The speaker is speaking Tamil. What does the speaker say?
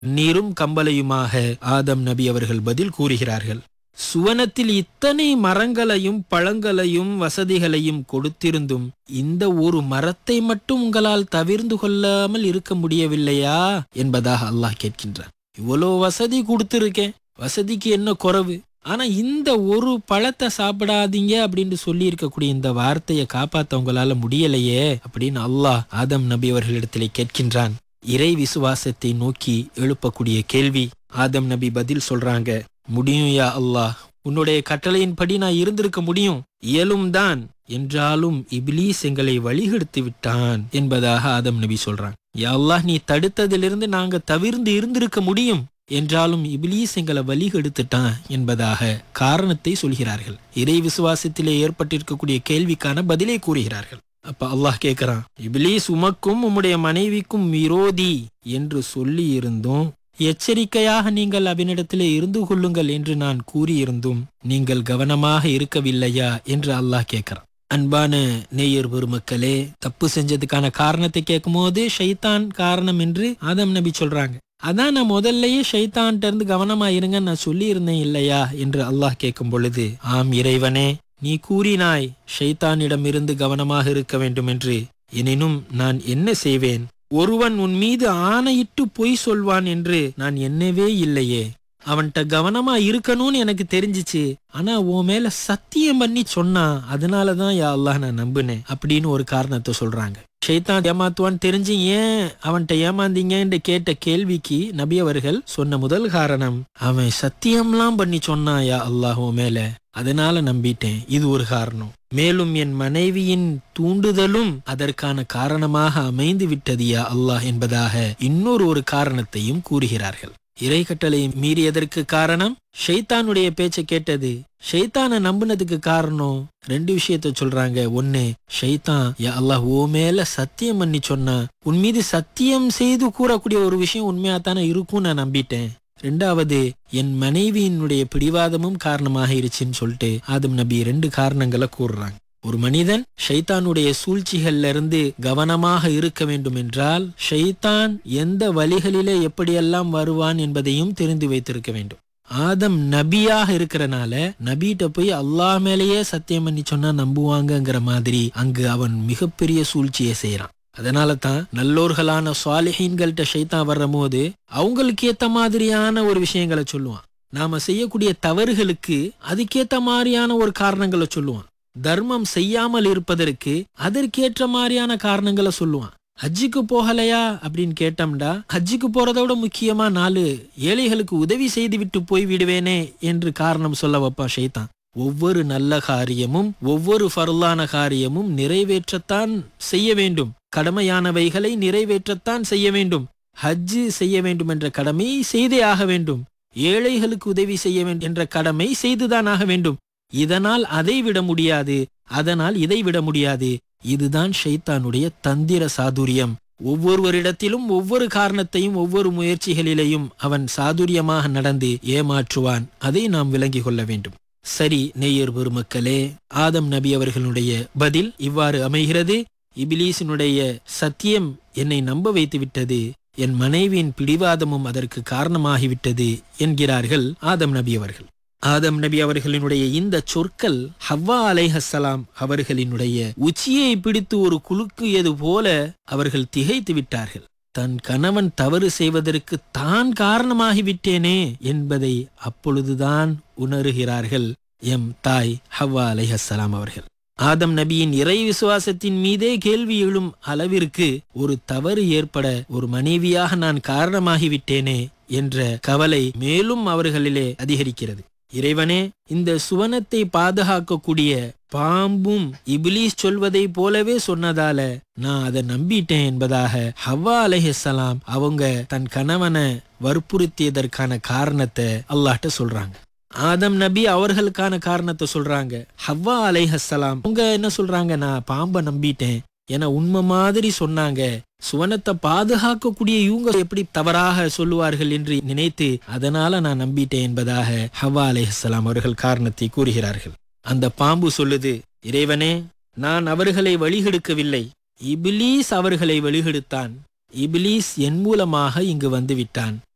நீரும் கம்பலையுமாக ஆதம் நபி அவர்கள் பதில் கூறுகிறார்கள் சுவனத்தில் இத்தனை மரங்களையும் பழங்களையும் வசதிகளையும் கொடுத்திருந்தும் இந்த ஒரு மரத்தை மட்டும் உங்களால் தவிர்ந்து கொள்ளாமல் இருக்க முடியவில்லையா என்பதாக அல்லாஹ் கேட்கின்றான் இவ்வளோ வசதி கொடுத்திருக்கேன் வசதிக்கு என்ன குறைவு ஆனா இந்த ஒரு பழத்தை சாப்பிடாதீங்க அப்படின்னு சொல்லி இருக்கக்கூடிய இந்த வார்த்தையை காப்பாத்த உங்களால முடியலையே அப்படின்னு அல்லாஹ் ஆதம் நபி அவர்களிடத்திலே கேட்கின்றான் இறை விசுவாசத்தை நோக்கி எழுப்பக்கூடிய கேள்வி ஆதம் நபி பதில் சொல்றாங்க முடியும் யா அல்லாஹ் உன்னுடைய கட்டளையின்படி நான் இருந்திருக்க முடியும் இயலும் தான் என்றாலும் இப்லீஸ் எங்களை வழிகெடுத்து விட்டான் என்பதாக ஆதம் நபி சொல்றாங்க யா அல்லாஹ் நீ தடுத்ததிலிருந்து நாங்க தவிர்ந்து இருந்திருக்க முடியும் என்றாலும் இபிலீஸ் எங்களை வழிகெடுத்துட்டான் என்பதாக காரணத்தை சொல்கிறார்கள் இறை விசுவாசத்திலே ஏற்பட்டிருக்கக்கூடிய கேள்விக்கான பதிலை கூறுகிறார்கள் அப்ப அல்லாஹ் கேட்கிறான் இபிலீஸ் உமக்கும் உம்முடைய மனைவிக்கும் விரோதி என்று சொல்லி இருந்தும் எச்சரிக்கையாக நீங்கள் அவனிடத்திலே இருந்து கொள்ளுங்கள் என்று நான் கூறியிருந்தும் நீங்கள் கவனமாக இருக்கவில்லையா என்று அல்லாஹ் கேட்கிறான் அன்பான நேயர் பெருமக்களே தப்பு செஞ்சதுக்கான காரணத்தை கேட்கும்போது ஷைத்தான் காரணம் என்று ஆதம் நபி சொல்றாங்க அதான் நான் முதல்லயே ஷைத்தான்ட்ட இருந்து கவனமா இருங்க நான் சொல்லி இருந்தேன் இல்லையா என்று அல்லாஹ் கேட்கும் பொழுது ஆம் இறைவனே நீ கூறினாய் ஷைத்தானிடம் இருந்து கவனமாக இருக்க வேண்டும் என்று எனினும் நான் என்ன செய்வேன் ஒருவன் உன் மீது ஆணையிட்டு பொய் சொல்வான் என்று நான் எண்ணவே இல்லையே அவன்கிட்ட கவனமா இருக்கணும்னு எனக்கு தெரிஞ்சிச்சு ஆனா உன் மேல சத்தியம் பண்ணி சொன்னான் அதனாலதான் யா அல்லாஹ் நான் நம்பினேன் அப்படின்னு ஒரு காரணத்தை சொல்றாங்க ஷைத்தான் ஏமாத்துவான்னு தெரிஞ்சு ஏன் அவன்கிட்ட ஏமாந்தீங்கன்னு கேட்ட கேள்விக்கு நபி அவர்கள் சொன்ன முதல் காரணம் அவன் சத்தியம்லாம் பண்ணி சொன்னான் யா அல்லாஹ் உன் மேல அதனால நம்பிட்டேன் இது ஒரு காரணம் மேலும் என் மனைவியின் தூண்டுதலும் அதற்கான காரணமாக அமைந்து விட்டது யா அல்லாஹ் என்பதாக இன்னொரு ஒரு காரணத்தையும் கூறுகிறார்கள் இறை கட்டளை மீறியதற்கு காரணம் ஷைத்தானுடைய பேச்சை கேட்டது ஷைத்தானை நம்புனதுக்கு காரணம் ரெண்டு விஷயத்த சொல்றாங்க ஒன்னு ஷைத்தான் யா அல்லாஹ் ஓ மேல சத்தியம் பண்ணி சொன்னா உன் மீது சத்தியம் செய்து கூறக்கூடிய ஒரு விஷயம் உண்மையா தானே இருக்கும் நான் நம்பிட்டேன் ரெண்டாவது என் மனைவியினுடைய பிடிவாதமும் காரணமாக இருச்சுன்னு சொல்லிட்டு ஆதம் நபி ரெண்டு காரணங்களை கூறுறாங்க ஒரு மனிதன் ஷைத்தானுடைய சூழ்ச்சிகள்ல இருந்து கவனமாக இருக்க வேண்டும் என்றால் ஷைத்தான் எந்த வழிகளிலே எப்படியெல்லாம் வருவான் என்பதையும் தெரிந்து வைத்திருக்க வேண்டும் ஆதம் நபியாக இருக்கிறனால நபிகிட்ட போய் அல்லாஹ் மேலேயே சத்தியம் பண்ணி சொன்னா நம்புவாங்கங்கிற மாதிரி அங்கு அவன் மிகப்பெரிய சூழ்ச்சியை செய்யறான் அதனால தான் நல்லோர்களான சுவாலிஹீன்கள்ட்ட ஷைத்தான் வர்ற போது அவங்களுக்கு ஏத்த மாதிரியான ஒரு விஷயங்களை சொல்லுவான் நாம செய்யக்கூடிய தவறுகளுக்கு அதுக்கேத்த மாதிரியான ஒரு காரணங்களை சொல்லுவான் தர்மம் செய்யாமல் இருப்பதற்கு அதற்கேற்ற மாதிரியான காரணங்களை சொல்லுவான் ஹஜ்ஜுக்கு போகலையா அப்படின்னு கேட்டோம்டா ஹஜ்ஜுக்கு போறதை விட முக்கியமா நாலு ஏழைகளுக்கு உதவி செய்து விட்டு போய் விடுவேனே என்று காரணம் சொல்ல வைப்பா ஷைத்தான் ஒவ்வொரு நல்ல காரியமும் ஒவ்வொரு ஃபர்லான காரியமும் நிறைவேற்றத்தான் செய்ய வேண்டும் கடமையானவைகளை நிறைவேற்றத்தான் செய்ய வேண்டும் ஹஜ்ஜு செய்ய வேண்டும் என்ற கடமை செய்தே ஆக வேண்டும் ஏழைகளுக்கு உதவி செய்ய வேண்டும் என்ற கடமை செய்துதான் ஆக வேண்டும் இதனால் அதை விட முடியாது அதனால் இதை விட முடியாது இதுதான் ஷைத்தானுடைய தந்திர சாதுரியம் ஒவ்வொருவரிடத்திலும் ஒவ்வொரு காரணத்தையும் ஒவ்வொரு முயற்சிகளிலேயும் அவன் சாதுரியமாக நடந்து ஏமாற்றுவான் அதை நாம் விளங்கிக் கொள்ள வேண்டும் சரி நேயர் பெருமக்களே ஆதம் நபி அவர்களுடைய பதில் இவ்வாறு அமைகிறது இபிலீசினுடைய சத்தியம் என்னை நம்ப வைத்து விட்டது என் மனைவியின் பிடிவாதமும் அதற்கு காரணமாகிவிட்டது என்கிறார்கள் ஆதம் நபி அவர்கள் ஆதம் நபி அவர்களினுடைய இந்த சொற்கள் ஹவ்வா அலைஹசலாம் அவர்களினுடைய உச்சியை பிடித்து ஒரு குலுக்கியது போல அவர்கள் திகைத்து விட்டார்கள் தன் கணவன் தவறு செய்வதற்கு தான் காரணமாகிவிட்டேனே என்பதை அப்பொழுதுதான் உணருகிறார்கள் எம் தாய் ஹவ்வா அலைஹசலாம் அவர்கள் ஆதம் நபியின் இறை விசுவாசத்தின் மீதே கேள்வி எழும் அளவிற்கு ஒரு தவறு ஏற்பட ஒரு மனைவியாக நான் காரணமாகிவிட்டேனே என்ற கவலை மேலும் அவர்களிலே அதிகரிக்கிறது இறைவனே இந்த சுவனத்தை பாதுகாக்கக்கூடிய பாம்பும் இபிலீஸ் சொல்வதை போலவே சொன்னதால நான் அதை நம்பிட்டேன் என்பதாக ஹவ்வா அலைஹலாம் அவங்க தன் கணவனை வற்புறுத்தியதற்கான காரணத்தை அல்லாஹ்ட்ட சொல்றாங்க ஆதம் நபி அவர்களுக்கான காரணத்தை சொல்றாங்க ஹவ்வா அலைஹலாம் அவங்க என்ன சொல்றாங்க நான் பாம்பை நம்பிட்டேன் என உண்மை மாதிரி சொன்னாங்க சுவனத்தை பாதுகாக்கக்கூடிய இவங்க எப்படி தவறாக சொல்லுவார்கள் என்று நினைத்து அதனால நான் நம்பிட்டேன் என்பதாக ஹவா அலைஹலாம் அவர்கள் காரணத்தை கூறுகிறார்கள் அந்த பாம்பு சொல்லுது இறைவனே நான் அவர்களை வழிகெடுக்கவில்லை இபிலீஸ் அவர்களை வழிகெடுத்தான் இபிலீஸ் என் மூலமாக இங்கு வந்து விட்டான்